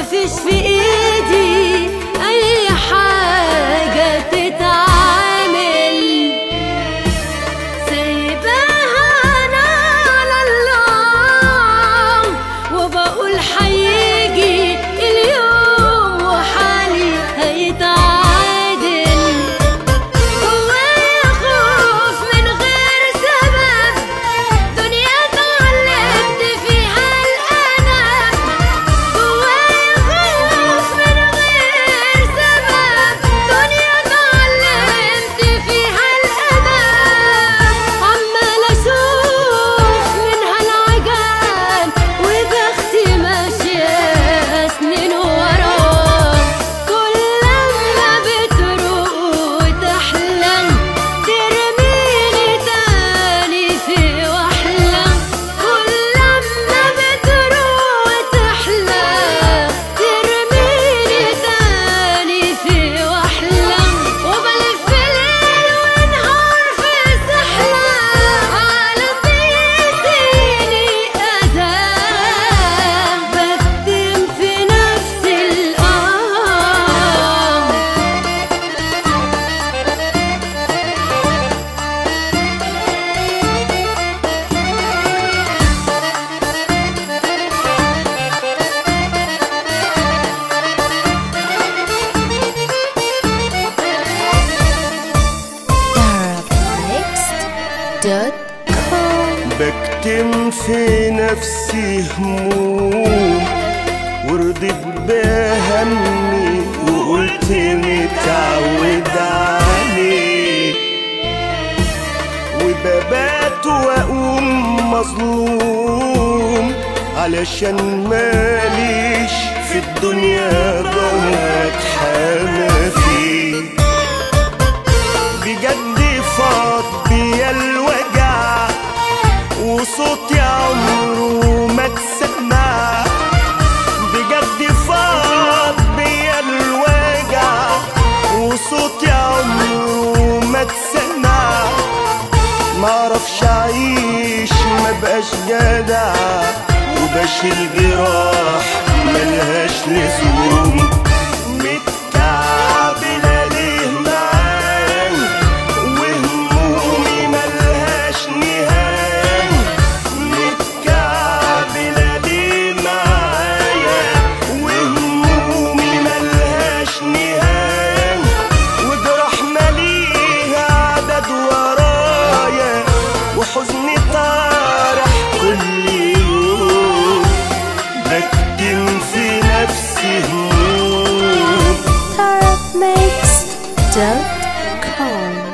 ومفيش في ايدي اي حاجة تتعامل سايباها انا على الله وبقول هيجي اليوم وحالي هيتعادل جوايا خوف من غير سبب دنيا اتعلمت فيها الأدب جوايا خوف من غير سبب دنيا اتعلمت فيها الأدب عمال أشوف منها العجب وبختي ماشية سنين وراه كل لما بتروق وتحلم ترميني تاني في وحلم كل لما بتروق وتحلم ترميني تاني في وحلم وبلف ليل ونهار في سحلة عالم بيديني أذان بكتم في نفس الأمر Arabmixed.com بكتم في نفسي هموم ورضيت بهمي وقلت متعود عليه وببات واقوم مظلوم علشان ماليش في الدنيا ضهر اتحامى فيه بجد فاض بيا الوجع وصوتي عمره ما اتسمع بجد فاض بيا الوجع وصوتي عمره ما اتسمع معرفش اعيش ما بقاش جدع وبشيل جراح ملهاش لزوم متكعبلة ليه معاي وهمومي ملهاش نهاية متكعبلة ليه معايا وهمومي ملهاش نهاية وجراح ماليها عدد ورايا وحزني طارح كل يوم بكتم في نفسي هموم Arabmixed.com